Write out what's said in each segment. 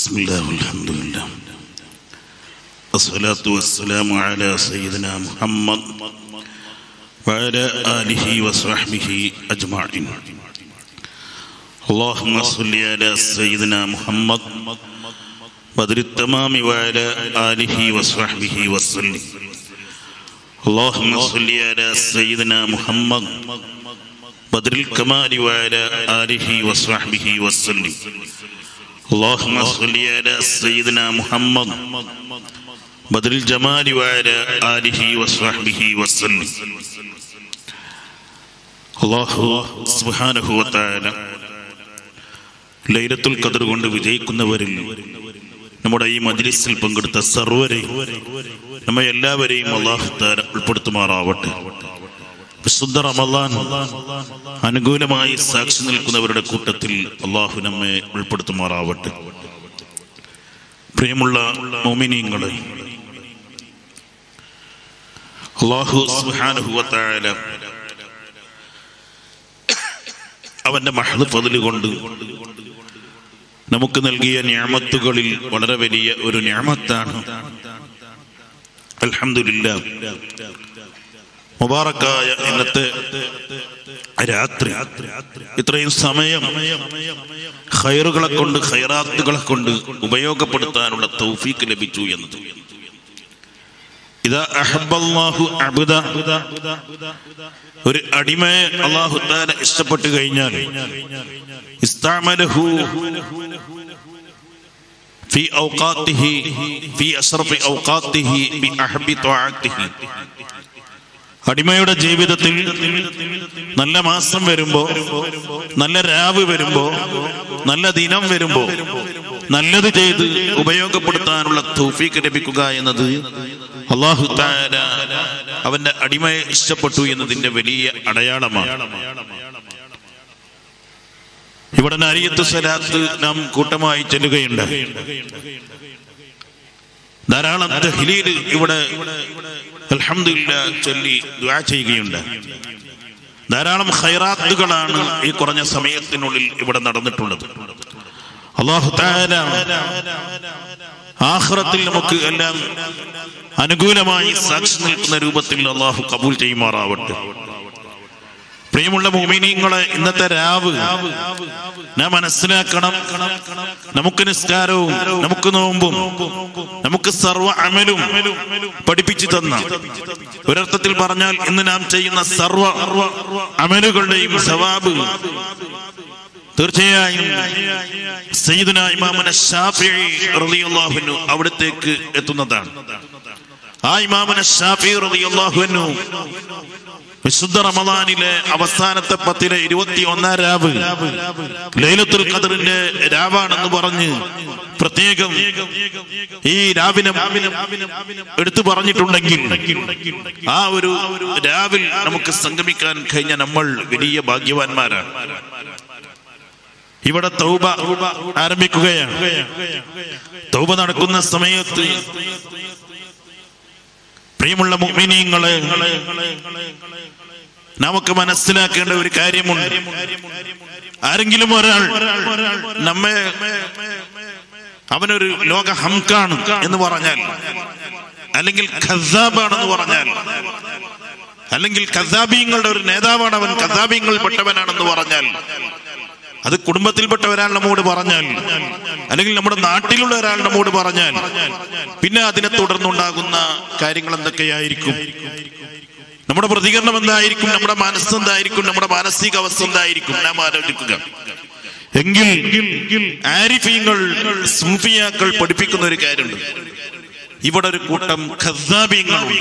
بسم الله والحمد لله الصلاة والسلام على سيدنا محمد وعلى آله وصحبه أجمعين اللهم صل على سيدنا محمد بدر التمام وعلى آله وصحبه وسلم اللهم صل على سيدنا محمد بدر الكمال وعلى آله وصحبه وسلم اللهم صل على سيدنا محمد بدر الجمال وعلى آله وصحبه وسلم അള്ളാഹു സുബ്ഹാനഹു വതആല ലൈലത്തുൽ ഖദർ കൊണ്ട് വിജയിക്കുന്നവരിൽ നമ്മുടെ ഈ മജ്ലിസിൽ പങ്കെടുത്ത സർവരെയും നമ്മെ എല്ലാവരെയും അള്ളാഹു താല ഉൾപ്പെടുത്തുമാറാവട്ടെ വിശുദ്ധ റമദാൻ അനുകൂലമായി സാക്ഷി നിൽക്കുന്നവരുടെ കൂട്ടത്തിൽ അള്ളാഹു നമ്മെ ഉൾപ്പെടുത്തുമാറാവട്ടെ പ്രിയമുള്ള മോമിനിയങ്ങളെ അള്ളാഹു സുബ്ഹാനഹു വതആല അവന്റെ മഹദ് ഫതില് കൊണ്ട് നമുക്ക് നൽകിയ ഞാമത്തുകളിൽ വളരെ വലിയ ഒരു ഞാമത്താണ് അൽഹംദുലില്ലാ മുബാറക്കായ ഇന്നത്തെ രാത്രി ഇത്രയും സമയം ഖൈറുകളെ കൊണ്ട് ഖൈറാത്തുകളെ കൊണ്ട് ഉപയോഗപ്പെടുത്താനുള്ള തൗഫീക്ക് ലഭിച്ചു എന്നത് ഇതാ അഹബ്ബല്ലാഹു അബ്ദ ഒരു അടിമയെ അള്ളാഹു താല ഇഷ്ടപ്പെട്ടു കഴിഞ്ഞാൽ ഇസ്താമലഹു في أوقاته في أشرف أوقاته بأحب طاعته അടിമയുടെ ജീവിതത്തിൽ നല്ല മാസം വരുമ്പോ നല്ല രാവ് വരുമ്പോ നല്ല ദിനം വരുമ്പോ നല്ലത് ചെയ്ത് ഉപയോഗപ്പെടുത്താനുള്ള തൗഫീക്ക് ലഭിക്കുക എന്നത് അള്ളാഹു താല അവന്റെ അടിമയെ ഇഷ്ടപ്പെട്ടു എന്നതിന്റെ വലിയ അടയാളമാണ് ഇവിടെ നരിയത്ത് സലാത്ത് നാം കൂട്ടമായി ചെല്ലുകയുണ്ട് ധാരാളം തഹ്ലീൽ ഇവിടെ അൽഹംദുലില്ല ചൊല്ലി ദുആ ചെയ്യുകയുണ്ട് ധാരാളം ഖൈറാത്തുകളാണ് ഈ കുറഞ്ഞ സമയത്തിനുള്ളിൽ ഇവിടെ നടന്നിട്ടുള്ളത് അള്ളാഹു താല ആഖിറത്തിൽ നമുക്ക് എല്ലാം അനുകൂലമായി സാക്ഷി നിൽക്കുന്ന രൂപത്തിൽ അള്ളാഹു കബൂൽ ചെയ്യുമാറാവട്ടെ പ്രിയമുള്ള മോമിനിയങ്ങളെ ഇന്നത്തെ രാവ് നാം മനസ്സിലാക്കണം നമുക്ക് നിസ്കാരവും നമുക്ക് നോമ്പും നമുക്ക് സർവ അമലും പഠിപ്പിച്ചു തന്ന ഒരർത്ഥത്തിൽ പറഞ്ഞാൽ ഇന്ന് നാം ചെയ്യുന്ന സർവ അമലുകളുടെയും സവാബ് തീർച്ചയായും സയ്യിദുന ഇമാമന ഷാഫിഈ റളിയല്ലാഹു അൻഹു അവിടത്തേക്ക് എത്തുന്നതാണ് ആ ഇമാമന ഷാഫിഈ റളിയല്ലാഹു അൻഹു വിശുദ്ധ റമദാനിലെ അവസാനത്തെ പത്തിലെ ഇരുപത്തി ഒന്നാം രാവ് ലൈലത്തുൽ ഖദറിന്റെ രാവാണെന്ന് പറഞ്ഞ് പ്രത്യേകം ഈ രാവിനെ എടുത്തു പറഞ്ഞിട്ടുണ്ടെങ്കിൽ ആ ഒരു രാവിൽ നമുക്ക് സംഗമിക്കാൻ കഴിഞ്ഞ നമ്മൾ വലിയ ഭാഗ്യവാന്മാരാണ് ഇവിടെ തൗബ ആരംഭിക്കുകയാണ് തൗബ നടക്കുന്ന സമയത്ത് പ്രിയമുള്ള മുഅ്മിനീങ്ങളെ നമുക്ക് മനസ്സിലാക്കേണ്ട ഒരു കാര്യമുണ്ട് ആരെങ്കിലും ഒരാൾ നമ്മെ അവനൊരു ലോക ഹംകാണ് എന്ന് പറഞ്ഞാൽ അല്ലെങ്കിൽ ഖസാബാണെന്ന് പറഞ്ഞാൽ അല്ലെങ്കിൽ ഖസാബീങ്ങളുടെ ഒരു നേതാവാണ് അവൻ ഖസാബീങ്ങൾ പെട്ടവനാണെന്ന് പറഞ്ഞാൽ അത് കുടുംബത്തിൽപ്പെട്ട ഒരാൾ നമ്മോട് പറഞ്ഞാൽ അല്ലെങ്കിൽ നമ്മുടെ നാട്ടിലുള്ള ഒരാൾ നമ്മോട് പറഞ്ഞാൽ പിന്നെ അതിനെ തുടർന്നുണ്ടാകുന്ന കാര്യങ്ങൾ എന്തൊക്കെയായിരിക്കും നമ്മുടെ പ്രതികരണം എന്തായിരിക്കും നമ്മുടെ മനസ്സ് എന്തായിരിക്കും നമ്മുടെ മാനസിക അവസ്ഥ എന്തായിരിക്കും നാം ആലോചിക്കുക എങ്കിൽ ആരിഫീങ്ങൾ സൂഫിയാക്കൾ പഠിപ്പിക്കുന്ന ഒരു കാര്യമുണ്ട് ഇവിടെ ഒരു കൂട്ടം ഖസാബീങ്ങളുണ്ട്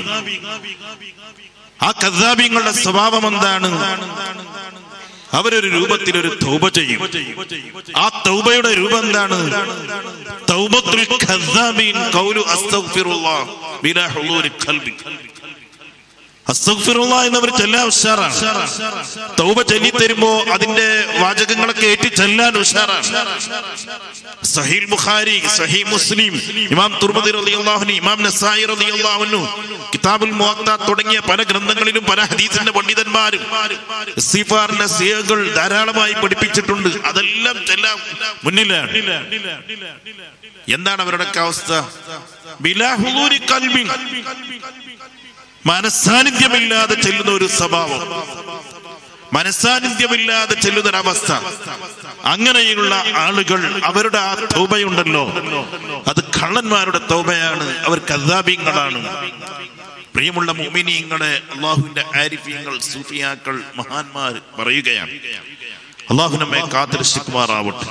ആ ഖസാബീങ്ങളുടെ സ്വഭാവം എന്താണ് അവരൊരു രൂപത്തിൽ ഒരു തൗബ ചെയ്യും ആ തൗബയുടെ രൂപം എന്താണ് തൗബത്തുൽ ഖസാബീൻ ഖൗലു അസ്തഗ്ഫിറുല്ലാഹ് ബിലാ ഹുളൂരി ഖൽബി അസ്തഗ്ഫിറുല്ലാ എന്നവർ ചെല്ലാൻ ഉഷാറാണ് തൗബ ചൊല്ലി തരുമ്പോ അതിന്റെ വാചകങ്ങളൊക്കെ ഏറ്റി ചെല്ലാൻ ഉഷാറാണ് സഹീൽ ബുഖാരി സഹീ മുസ്ലിം ഇമാം തുർമദി റളിയല്ലാഹു ഇമാം നസായി റളിയല്ലാഹു അൻഹു കിതാബുൽ മുവത്ത തുടങ്ങിയ പല ഗ്രന്ഥങ്ങളിലും പല ഹദീസിന്റെ പണ്ഡിതന്മാരും ഇസ്തിഗ്ഫാറിന്റെ സിയകൾ ധാരാളമായി പഠിപ്പിച്ചിട്ടുണ്ട് അതെല്ലാം ചെല്ലാം മുന്നിലാണ് എന്താണ് അവരുടെ അവസ്ഥ ബിലാ ഹുദൂരി ഖൽബിൻ മനസാന്നിധ്യമില്ലാതെ ചെല്ലുന്ന ഒരു സ്വഭാവം മനസാന്നിധ്യമില്ലാതെ ചെല്ലുന്ന ഒരവസ്ഥ അങ്ങനെയുള്ള ആളുകൾ അവരുടെ ആ തൗബയുണ്ടല്ലോ അത് കള്ളന്മാരുടെ തൗബയാണ് അവർ കഥാബിങ്ങളാണ് പ്രിയമുള്ള മുമിനീങ്ങളെ അള്ളാഹുവിന്റെ ആരിഫ്യങ്ങൾ സൂഫിയാക്കൾ മഹാന്മാർ പറയുകയാണ് അള്ളാഹു നമ്മെ കാത്തിരക്ഷിക്കുമാറാവട്ടെ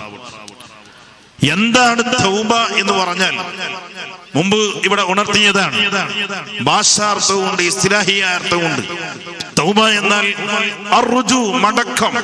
എന്താണ് തൗബ എന്ന് പറഞ്ഞാൽ മുമ്പ് ഇവിടെ ഉണർത്തിയതാണ് ഭാഷാർത്ഥവുമുണ്ട് ഇസ്ലാഹിയ അർത്ഥമുണ്ട് തൗബ എന്നാൽ അർജു മടക്കം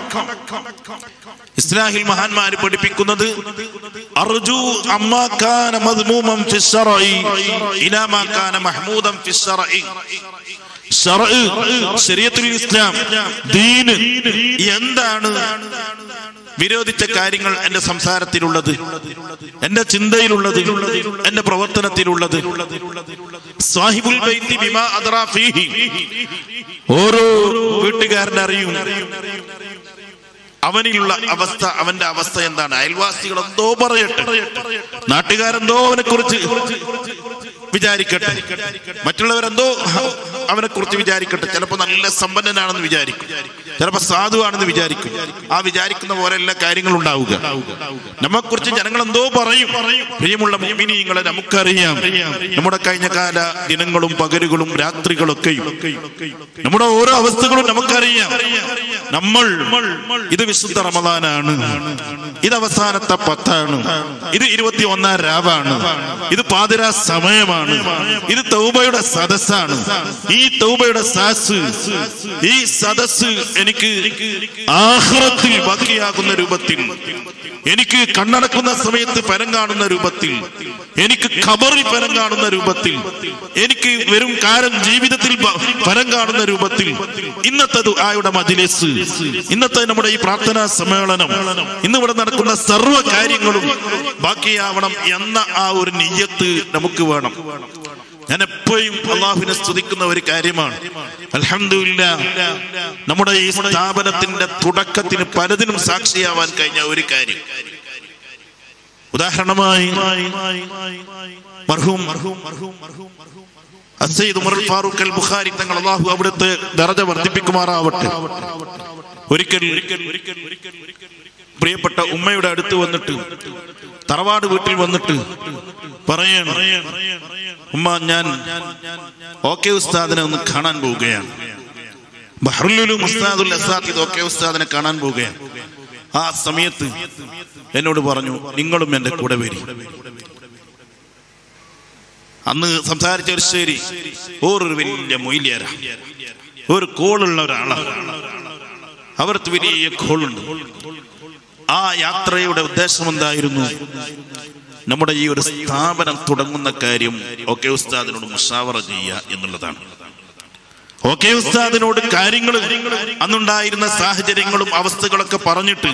ഇസ്ലാഹിൽ മഹാന്മാര് പഠിപ്പിക്കുന്നത് അർജു അമ്മാക്കാന മദ്മൂമം ഫി ശറഇ ഇലാ മാ കാന മഹ്മൂദം ഫി ശറഇ ശറഅ് ശരീഅത്തുൽ ഇസ്ലാം ദീന് എന്താണ് വിരോധിച്ച കാര്യങ്ങൾ എന്റെ സംസാരത്തിലുള്ളത് എന്റെ ചിന്തയിലുള്ളത് എന്റെ പ്രവർത്തനത്തിലുള്ളത് സാഹിബുൽ ബൈത്തി ബിമാ അദ്റാ ഫീഹി ഓരോ വീട്ടുകാരൻ അറിയും അവനിലുള്ള അവസ്ഥ അവന്റെ അവസ്ഥ എന്താണ് അയൽവാസികൾ എന്തോ പറയട്ടെ നാട്ടുകാരെന്തോ അവനെ കുറിച്ച് വിചാരിക്കട്ടെ മറ്റുള്ളവരെന്തോ അവനെ കുറിച്ച് വിചാരിക്കട്ടെ ചിലപ്പോ നല്ല സമ്പന്നനാണെന്ന് വിചാരിക്കും ചിലപ്പോ സാധുവാണെന്ന് വിചാരിക്കും ആ വിചാരിക്കുന്ന പോലെ എല്ലാ കാര്യങ്ങളും ഉണ്ടാവുക നമ്മെക്കുറിച്ച് ജനങ്ങൾ എന്തോ പറയും പ്രിയമുള്ള മുമിനിയങ്ങളെ നമുക്കറിയാം നമ്മുടെ കഴിഞ്ഞ കാല ദിനങ്ങളും പകലുകളും രാത്രികളൊക്കെയും നമ്മുടെ ഓരോ അവസ്ഥകളും നമുക്കറിയാം നമ്മൾ ഇത് വിശുദ്ധ റമദാനാണ് ഇത് അവസാനത്തെ പത്താണ് ഇത് ഇരുപത്തി ഒന്നാം രാവാണ് ഇത് പാതിരാ സമയമാണ് ഇത് തൗബയുടെ സദസ്സാണ് ഈ തൗബയുടെ സാസ് ഈ സദസ് എനിക്ക് ആഹ്റത്തിൽ ബാക്കിയാകുന്ന രൂപത്തിൽ എനിക്ക് കണ്ണടക്കുന്ന സമയത്ത് ഫലം കാണുന്ന രൂപത്തിൽ എനിക്ക് ഖബറിൽ ഫലം കാണുന്ന രൂപത്തിൽ എനിക്ക് വരും കാലം ജീവിതത്തിൽ ബ- ഫലം കാണുന്ന രൂപത്തിൽ ഇന്നത്തെ ദുആയുടെ മജിലിസ് ഇന്നത്തെ നമ്മുടെ ഈ പ്രാർത്ഥനാ സമ്മേളനം ഇന്ന് ഇവിടെ നടക്കുന്ന സർവ്വ കാര്യങ്ങളും ബാക്കിയാവണം എന്ന ആ ഒരു നിയ്യത്ത് നമുക്ക് വേണം ഞാൻ എപ്പോഴും അള്ളാഹുവിനെ സ്തുതിക്കുന്ന ഒരു കാര്യമാണ് അൽഹംദുലില്ല നമ്മുടെ ഈ സ്ഥാപനത്തിന്റെ തുടക്കത്തിന് പലതിനും സാക്ഷിയാവാൻ കഴിഞ്ഞ ഒരു കാര്യം ഉദാഹരണമായി മർഹൂം അസയ്യിദ് ഉമർ ഫാറൂഖ് അൽ ബുഖാരി തങ്ങൾ അള്ളാഹു അവിടുത്തെ ദറജ വർദ്ധിപ്പിക്കുമാറാവട്ടെ ഒരിക്കൽ പ്രിയപ്പെട്ട ഉമ്മയുടെ അടുത്ത് വന്നിട്ട് തറവാട് വീട്ടിൽ വന്നിട്ട് പറയണം ഉമ്മ ഞാൻ ഓക്കെ ഉസ്താദിനെ ഒന്ന് കാണാൻ പോവുകയാണ് ബഹ്റുലുലും ഉസ്താദുൽ അസാദ് ഓക്കെ ഉസ്താദിനെ കാണാൻ പോവുകയാണ് ആ സമയത്ത് എന്നോട് പറഞ്ഞു നിങ്ങളും എന്റെ കൂടെ വരി അന്ന് സംസാരിച്ച ഒരു ശരി ഓരൊരു വലിയ മൊയിലിയാര ഒരു കോളുള്ള ഒരാളാണ് അവർക്ക് വലിയ കോളുണ്ട് ആ യാത്രയുടെ ഉദ്ദേശം എന്തായിരുന്നു നമ്മുടെ ഈ ഒരു സ്ഥാപനം തുടങ്ങുന്ന കാര്യം ഒക്കെ ഉസ്താദിനോട് മുഷാവറ ചെയ്യുക എന്നുള്ളതാണ് ഓക്കെ ഉസ്താദിനോട് കാര്യങ്ങൾ അന്നുണ്ടായിരുന്ന സാഹചര്യങ്ങളും അവസ്ഥകളൊക്കെ പറഞ്ഞിട്ട്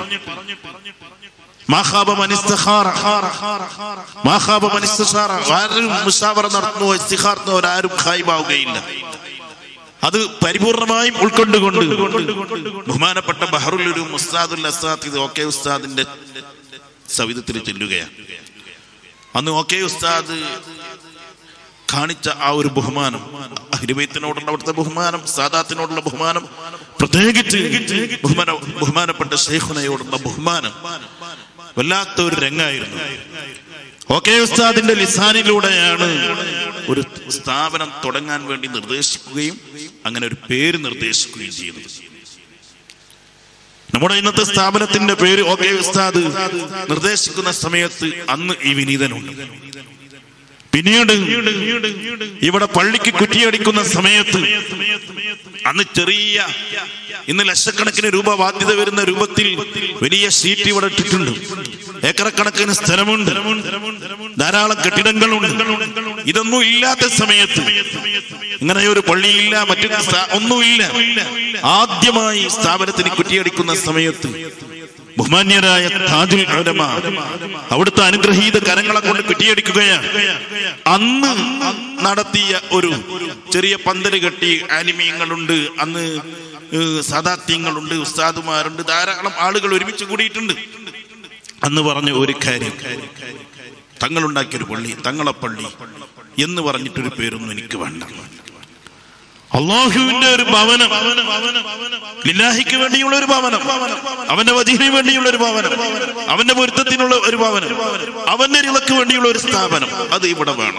മാഹാബ മനിസ്തഖാറ. മാഹാബ മനിസ്തഖാറ. ആരും മുഷാവറ നടത്തുന്നോ ഇസ്തിഖാർത്തുന്നോ ആരും ഖായിബാവുകയില്ല അത് പരിപൂർണമായും ഉൾക്കൊണ്ടുകൊണ്ട് ബഹുമാനപ്പെട്ട ബഹറുൽ മുസ്താദുൽ അസാദ് ഇത് ഓക്കെ ഉസ്താദിന്റെ സവിധത്തിൽ ചെല്ലുകയാണ് അന്ന് ഓക്കെ ഉസ്താദ് കാണിച്ച ആ ഒരു ബഹുമാനം അഹിരുബൈത്തിനോടുള്ള അവിടുത്തെ ബഹുമാനം സാദാത്തിനോടുള്ള ബഹുമാനം പ്രത്യേകിച്ച് ബഹുമാന ബഹുമാനപ്പെട്ട ഷെയ്ഖുനയോടുള്ള ബഹുമാനം വല്ലാത്ത ഒരു രംഗായിരുന്നു ഓക്കെ ഉസ്താദിന്റെ ലിസാനിലൂടെയാണ് ഒരു സ്ഥാപനം തുടങ്ങാൻ വേണ്ടി നിർദ്ദേശിക്കുകയും അങ്ങനെ ഒരു പേര് നിർദ്ദേശിക്കുകയും ചെയ്യുന്നത് നമ്മുടെ ഇന്നത്തെ സ്ഥാപനത്തിന്റെ പേര് ഓക്കെ ഉസ്താദ് നിർദ്ദേശിക്കുന്ന സമയത്ത് അന്ന് ഈ വിനീതനുണ്ട് പിന്നീട് ഇവിടെ പള്ളിക്ക് കുറ്റിയടിക്കുന്ന സമയത്ത് അന്ന് ചെറിയ ഇന്ന് ലക്ഷക്കണക്കിന് രൂപ ബാധ്യത വരുന്ന രൂപത്തിൽ വലിയ ഷീറ്റ് ഇവിടെ ഇട്ടിട്ടുണ്ട് ഏക്കറക്കണക്കിന് സ്ഥലമുണ്ട് ധാരാളം കെട്ടിടങ്ങളുണ്ട് ഇതൊന്നും ഇല്ലാത്ത സമയത്ത് ഇങ്ങനെ ഒരു പള്ളിയില്ല മറ്റു സ്ഥാ- ഒന്നുമില്ല ആദ്യമായി സ്ഥാപനത്തിന് കുറ്റിയടിക്കുന്ന സമയത്ത് ബഹുമാന്യരായ താജുൽ ഉലമ അവിടുത്തെ അനുഗ്രഹീത കരങ്ങളെ കൊണ്ട് കുറ്റിയടിക്കുകയാണ് അന്ന് നടത്തിയ ഒരു ചെറിയ പന്തല് കെട്ടി ആനിമീങ്ങളുണ്ട് അന്ന് ഏഹ്, സാദാത്യങ്ങളുണ്ട് ഉസ്താദുമാരുണ്ട് ധാരാളം ആളുകൾ ഒരുമിച്ച് കൂടിയിട്ടുണ്ട് അന്ന് പറഞ്ഞ ഒരു കാര്യം തങ്ങളുണ്ടാക്കിയൊരു പള്ളി തങ്ങളെ പള്ളി എന്ന് പറഞ്ഞിട്ടൊരു പേരൊന്നും എനിക്ക് വേണ്ട അള്ളാഹുവിന്റെ ഒരു ഭവനം ലില്ലാഹിക്ക് വേണ്ടിയുള്ള ഒരു ഭവനം അവന്റെ വജീഹിന് വേണ്ടിയുള്ള ഒരു ഭവനം അവന്റെ പൊരുത്തത്തിനുള്ള ഒരു ഭവനം അവന്റെ ഇളക്ക് വേണ്ടിയുള്ള ഒരു സ്ഥാപനം അത് ഇവിടെ വേണം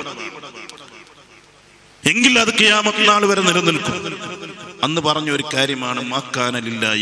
എങ്കിൽ അത് കിയാമത്ത് നാൾ വരെ നിലനിൽക്കും അന്ന് പറഞ്ഞ ഒരു കാര്യമാണ് മാക്കാനലില്ലായ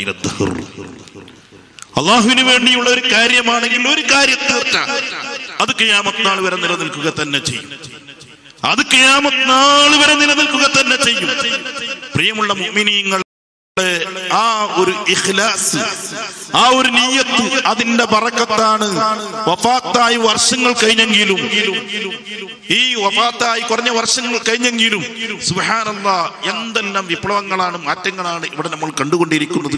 അള്ളാഹുവിന് വേണ്ടിയുള്ള ഒരു കാര്യമാണെങ്കിൽ ഒരു കാര്യം തീർച്ച അത് കിയാമത്ത് നാൾ വരെ നിലനിൽക്കുക തന്നെ ചെയ്യും അത് കിയാമത്ത് നാൾ വരെ നിലനിൽക്കുക തന്നെ ചെയ്യും പ്രിയമുള്ള മുഅ്മിനീങ്ങൾ ആ ഒരു ഇഖ്ലാസ് ആ ഒരു നീയത്ത് അതിന്റെ ബറക്കത്താണ് വഫാത്തായി വർഷങ്ങൾ കഴിഞ്ഞെങ്കിലും ഈ വഫാത്തായി കുറഞ്ഞ വർഷങ്ങൾ കഴിഞ്ഞെങ്കിലും സുബ്ഹാനല്ലാ എന്തെല്ലാം വിപ്ലവങ്ങളാണ് മാറ്റങ്ങളാണ് ഇവിടെ നമ്മൾ കണ്ടുകൊണ്ടിരിക്കുന്നത്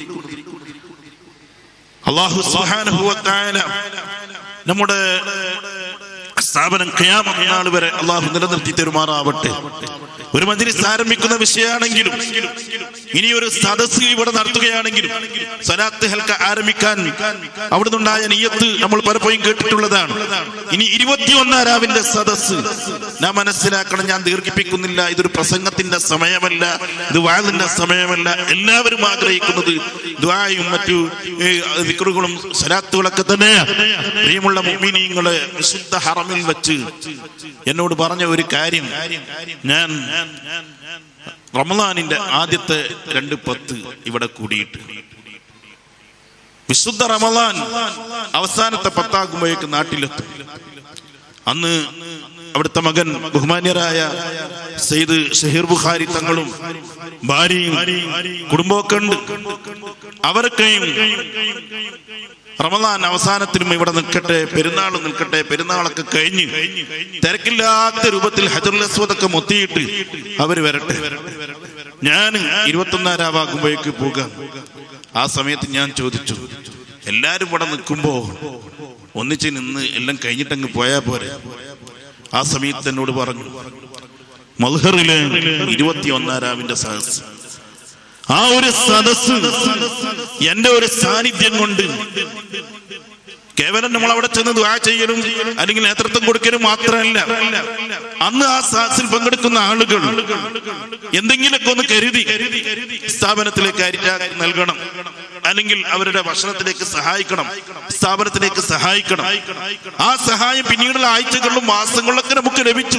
അള്ളാഹു സുബ്ഹാനഹു വ തആല നമ്മുടെ സ്ഥാപനം ഖിയാമത്ത് നാൾ വരെ അള്ളാഹു നിലനിർത്തി തരുമാറാവട്ടെ ഒരു മജ്ലിസ് ആരംഭിക്കുന്ന വിഷയമാണെങ്കിലും ഇനി ഒരു സദസ് ഇവിടെ നടത്തുകയാണെങ്കിലും സലാത്ത് ഹൽക്ക ആരംഭിക്കാൻ അവിടെ നിന്നുണ്ടായ നീയത്ത് നമ്മൾ പലപ്പോഴും കേട്ടിട്ടുള്ളതാണ് ഇനി ഇരുപത്തിയൊന്നാം രാവിന്റെ സദസ് ഞാൻ മനസ്സിലാക്കണം ഞാൻ ദീർഘിപ്പിക്കുന്നില്ല ഇതൊരു പ്രസംഗത്തിന്റെ സമയമല്ല ഇത് വാതിന്റെ സമയമല്ല എല്ലാവരും ആഗ്രഹിക്കുന്നത് ദ്വായും മറ്റു വിക്രുകളും സലാത്തുകളൊക്കെ തന്നെയാണ് പ്രിയമുള്ള മുഅ്മിനീങ്ങളെ വിശുദ്ധ ഹറമിൽ വെച്ച് എന്നോട് പറഞ്ഞ ഒരു കാര്യം ഞാൻ റമദാനിന്റെ ആദ്യത്തെ രണ്ട് പത്ത് ഇവിടെ കൂടിയിട്ട് വിശുദ്ധ റമദാൻ അവസാനത്തെ പത്താകുമ്പോഴേക്ക് നാട്ടിലെത്തും അന്ന് അവിടുത്തെ മകൻ ബഹുമാന്യരായ സെയ്ദ് ഷഹീർ ബുഖാരി തങ്ങളും ഭാര്യയും കുടുംബമൊക്കെ ഉണ്ട് അവരൊക്കെയും റമദാൻ അവസാനത്തിലും ഇവിടെ നിൽക്കട്ടെ പെരുന്നാൾ നിൽക്കട്ടെ പെരുന്നാളൊക്കെ കഴിഞ്ഞ് തിരക്കില്ലാത്ത രൂപത്തിൽ ഹജറുൽ അസ്വദൊക്കെ മൊത്തിയിട്ട് അവര് വരട്ടെ ഞാൻ ഇരുപത്തൊന്നാരാവാകുമ്പോഴേക്ക് പോകാം ആ സമയത്ത് ഞാൻ ചോദിച്ചു എല്ലാരും ഇവിടെ നിൽക്കുമ്പോ ഒന്നിച്ച് നിന്ന് എല്ലാം കഴിഞ്ഞിട്ടങ്ങ് പോയാ പോരെ ആ സമയത്ത് എന്നോട് പറഞ്ഞു മൽഹറിലെ ഇരുപത്തി ഒന്നാരാവിന്റെ സദസ് ആ ഒരു സദസ് എന്റെ ഒരു സാന്നിധ്യം കൊണ്ട് കേവലം നമ്മൾ അവിടെ ചെന്ന് ദ്വാ ചെയ്യലും അല്ലെങ്കിൽ നേതൃത്വം കൊടുക്കലും മാത്രമല്ല അന്ന് ആ സാസിൽ പങ്കെടുക്കുന്ന ആളുകൾ എന്തെങ്കിലുമൊക്കെ ഒന്ന് കരുതി സ്ഥാപനത്തിലേക്ക് അരിറ്റാ നൽകണം അല്ലെങ്കിൽ അവരുടെ ഭക്ഷണത്തിലേക്ക് സഹായിക്കണം സ്ഥാപനത്തിലേക്ക് സഹായിക്കണം ആ സഹായം പിന്നീടുള്ള ആഴ്ചകളിലും മാസങ്ങളിലൊക്കെ നമുക്ക് ലഭിച്ചു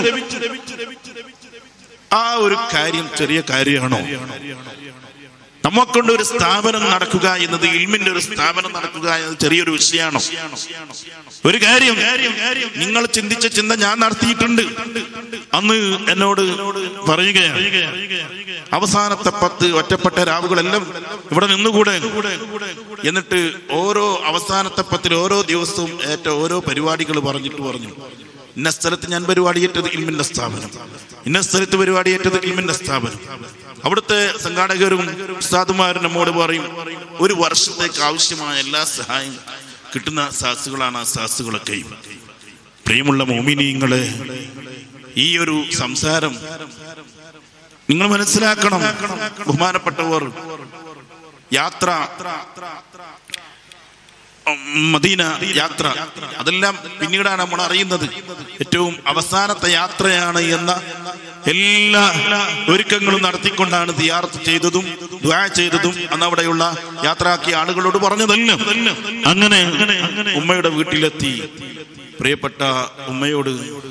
ആ ഒരു കാര്യം ചെറിയ കാര്യമാണോ നമ്മക്കൊണ്ട് ഒരു സ്ഥാപനം നടക്കുക എന്നത് ഇൽമിന്റെ ഒരു സ്ഥാപനം നടക്കുക എന്നത് ചെറിയൊരു വിഷയമാണോ ഒരു കാര്യം നിങ്ങൾ ചിന്തിച്ച ചിന്ത ഞാൻ നടത്തിയിട്ടുണ്ട് അന്ന് എന്നോട് പറയുകയാണ് അവസാനത്തെ പത്ത് ഒറ്റപ്പെട്ട രാവുകളെല്ലാം ഇവിടെ നിന്നുകൂടെ എന്നിട്ട് ഓരോ അവസാനത്തെ പത്തിൽ ഓരോ ദിവസവും ഏറ്റ ഓരോ പരിപാടികൾ പറഞ്ഞിട്ട് പറഞ്ഞു ഇന്ന സ്ഥലത്ത് ഞാൻ പരിപാടിയേറ്റത് ഇൽമിന്റെ സ്ഥാപനം ഇന്ന സ്ഥലത്ത് പരിപാടിയേറ്റത് ഇൽമിന്റെ സ്ഥാപനം അവിടുത്തെ സംഘാടകരും ഉസ്താദുമാരും നമ്മോട് പറയും ഒരു വർഷത്തേക്ക് ആവശ്യമായ എല്ലാ സഹായം കിട്ടുന്ന സാസുകളാണ് ആ സാസുകളൊക്കെയും പ്രിയമുള്ള മോമിനിയങ്ങളെ ഈ ഒരു സംസാരം നിങ്ങൾ മനസ്സിലാക്കണം ബഹുമാനപ്പെട്ടവർ യാത്ര ഉം, മദീന യാത്ര അതെല്ലാം പിന്നീടാണ് നമ്മൾ അറിയുന്നത് ഏറ്റവും അവസാനത്തെ യാത്രയാണ് എന്ന എല്ലാ ഒരുക്കങ്ങളും നടത്തിക്കൊണ്ടാണ് ദിയാർത്ത് ചെയ്തതും ദ്വാ ചെയ്തതും അന്ന് അവിടെയുള്ള യാത്രയാക്കിയ ആളുകളോട് പറഞ്ഞതെല്ലാം അങ്ങനെ ഉമ്മയുടെ വീട്ടിലെത്തി പ്രിയപ്പെട്ട ഉമ്മയോട്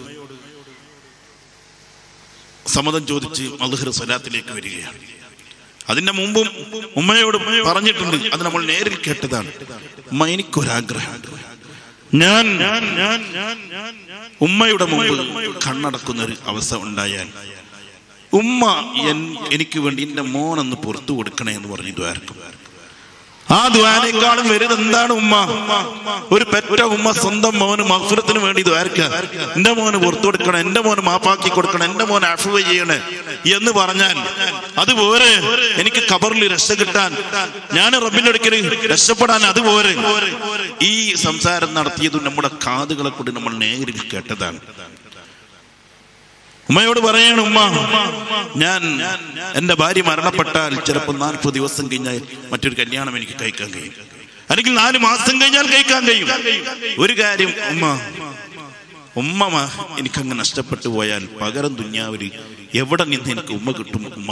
സമ്മതം ചോദിച്ച് മധുഹർ സ്വലാത്തിലേക്ക് വരികയാണ് അതിന്റെ മുമ്പും ഉമ്മയോട് പറഞ്ഞിട്ടുണ്ട് അത് നമ്മൾ നേരിൽ കേട്ടതാണ് ഉമ്മ എനിക്കൊരാഗ്രഹമുണ്ട് ഞാൻ ഉമ്മയുടെ മുമ്പ് കണ്ണടക്കുന്ന ഒരു അവസ്ഥ ഉണ്ടായാൽ ഉമ്മ എൻ- എനിക്ക് വേണ്ടി എന്റെ മോനൊന്ന് പുറത്തു കൊടുക്കണേ എന്ന് പറഞ്ഞു ദ്വാരക്കും ആ ദ്വാനേക്കാളും വലുത് എന്താണ് ഉമ്മ ഒരു പെറ്റ ഉമ്മ സ്വന്തം മോന് മഹസുരത്തിന് വേണ്ടി ദ്വാരക്കുക എന്റെ മോന് പുറത്തു കൊടുക്കണം എന്റെ മോന് മാപ്പാക്കി കൊടുക്കണം എന്റെ മോന് അഫുവ ചെയ്യണേ എന്ന് പറഞ്ഞാൽ അതുപോലെ എനിക്ക് കബറിൽ രക്ഷ കിട്ടാൻ ഞാൻ റബ്ബിന്റെ അടുക്കൽ രക്ഷപ്പെടാൻ അതുപോലെ ഈ സംസാരം നടത്തിയത് നമ്മുടെ കാതുകളെ കൂടി നമ്മൾ നേരിൽ കേട്ടതാണ് ഉമ്മയോട് പറയാണ് ഉമ്മ ഞാൻ എന്റെ ഭാര്യ മരണപ്പെട്ടാൽ ചിലപ്പോൾ നാൽപ്പത് ദിവസം കഴിഞ്ഞാൽ മറ്റൊരു കല്യാണം എനിക്ക് കഴിക്കാൻ കഴിയും അല്ലെങ്കിൽ നാല് മാസം കഴിഞ്ഞാൽ കഴിക്കാൻ കഴിയും ഒരു കാര്യം ഉമ്മ ഉമ്മ മ- എനിക്കങ്ങ് നഷ്ടപ്പെട്ടു പോയാൽ പകരം ദുന്യാവില് എവിടെ നിന്ന് എനിക്ക് ഉമ്മ കിട്ടും ഉമ്മ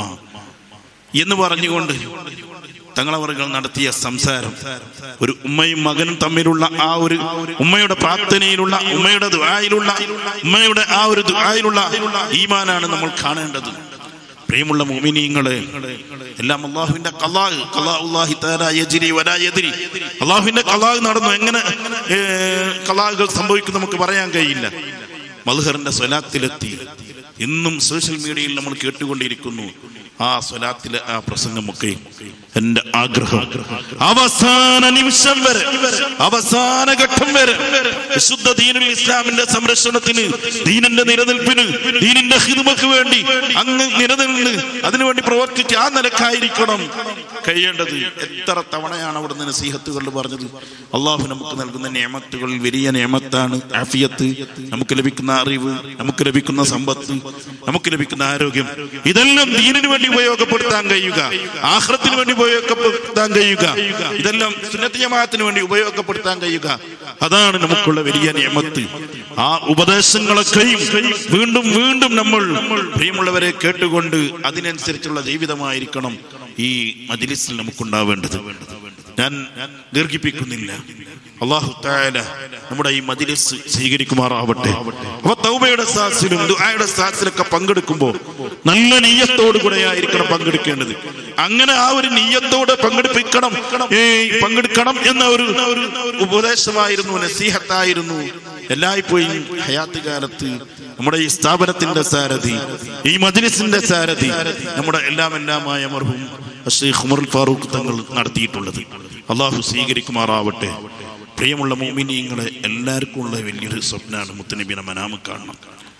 എന്ന് പറഞ്ഞുകൊണ്ട് തങ്ങളവറുകൾ നടത്തിയ സംസാരം ഒരു ഉമ്മയും മകനും തമ്മിലുള്ള ആ ഒരു ഉമ്മയുടെ പ്രാർത്ഥനയിലുള്ള ഉമ്മയുടെ ദുആയിലുള്ള ഉമ്മയുടെ ആ ഒരു ദുആയിലുള്ള ഈമാനാണ് നമ്മൾ കാണേണ്ടത് പ്രിയമുള്ള മുഅ്മിനീങ്ങളെ എല്ലാം അള്ളാഹുവിന്റെ ഖലാ ഖലാഉല്ലാഹി തആല യജ്രി വലാ യദ്രി അള്ളാഹുവിന്റെ ഖലാ നടന്നു എങ്ങനെ ഏ, ഖലാകൾ സംഭവിക്കും നമുക്ക് പറയാൻ കഴിയില്ല മൽഹറിന്റെ സ്വലാത്തിലെത്തി ഇന്നും സോഷ്യൽ മീഡിയയിൽ നമ്മൾ കേട്ടുകൊണ്ടിരിക്കുന്നു ആ സ്വലാത്തിലെ ആ പ്രസംഗമൊക്കെ എന്റെ ആഗ്രഹം അവസാന നിമിഷം വരെ അവസാന ഘട്ടം വരെ വിശുദ്ധ ദീനുൽ ഇസ്ലാമിന്റെ സംരക്ഷണത്തിന് ദീനിന്റെ നിലനിൽപ്പിന് ദീനിന്റെ ഹിതുമക്ക് വേണ്ടി അങ്ങ് നിലനിന്ന് അതിനുവേണ്ടി പ്രവർത്തിച്ച് ആ നിലക്കായിരിക്കണം കഴിയേണ്ടത് എത്ര തവണയാണ് അവിടുന്ന് നസീഹത്തുകൾ പറഞ്ഞത് അള്ളാഹു നമുക്ക് നൽകുന്ന നിയമത്തുകൾ വലിയ നിയമത്താണ് ആഫിയത്ത് നമുക്ക് ലഭിക്കുന്ന അറിവ് നമുക്ക് ലഭിക്കുന്ന സമ്പത്ത് നമുക്ക് ലഭിക്കുന്ന ആരോഗ്യം ഇതെല്ലാം ദീനിനു വേണ്ടി ഉപയോഗപ്പെടുത്താൻ കഴിയുക ആഹ്റത്തിന് വേണ്ടി ഉപയോഗപ്പെടുത്താൻ കഴിയുക ഇതെല്ലാം സുന്നത്ത് ജമാഅത്തിന് വേണ്ടി ഉപയോഗപ്പെടുത്താൻ കഴിയുക അതാണ് നമുക്കുള്ള വലിയ നിയമത്ത് ആ ഉപദേശങ്ങളൊക്കെയും വീണ്ടും വീണ്ടും നമ്മൾ പ്രിയമുള്ളവരെ കേട്ടുകൊണ്ട് അതിനനുസരിച്ചുള്ള ജീവിതമായിരിക്കണം ഈ മജ്ലിസിൽ നമുക്കുണ്ടാവേണ്ടത് ഞാൻ ദീർഘിപ്പിക്കുന്നില്ല അള്ളാഹു താല നമ്മുടെ ഈ മജിലിസ് സ്വീകരിക്കുമാറാവട്ടെ അപ്പൊ തൗബയുടെ സാസിലും ദുആയുടെ സാസിലൊക്കെ പങ്കെടുക്കുമ്പോൾ നല്ല നീയത്തോടു കൂടെ ആയിരിക്കണം പങ്കെടുക്കേണ്ടത് അങ്ങനെ ആ ഒരു നീയത്തോടെ പങ്കെടുപ്പിക്കണം ഏ, പങ്കെടുക്കണം എന്ന ഒരു ഒരു ഉപദേശമായിരുന്നു നസീഹത്തായിരുന്നു എല്ലായ്പ്പോഴും ഹയാത്ത് കാലത്ത് നമ്മുടെ ഈ സ്ഥാപനത്തിന്റെ സാരഥി ഈ മജ്ലിസിന്റെ സാരഥി നമ്മുടെ എല്ലാം എല്ലാമായ മർഹൂം ഷെയ്ഖ് ഉമർ ഫാറൂഖ് തങ്ങൾ നടത്തിയിട്ടുള്ളത് അള്ളാഹു സ്വീകരിക്കുമാറാവട്ടെ പ്രിയമുള്ള മോമിനിയങ്ങളെ എല്ലാവർക്കും ഉള്ള വലിയൊരു സ്വപ്നമാണ് മുത്തനബിനെ മനാമ് കാണണം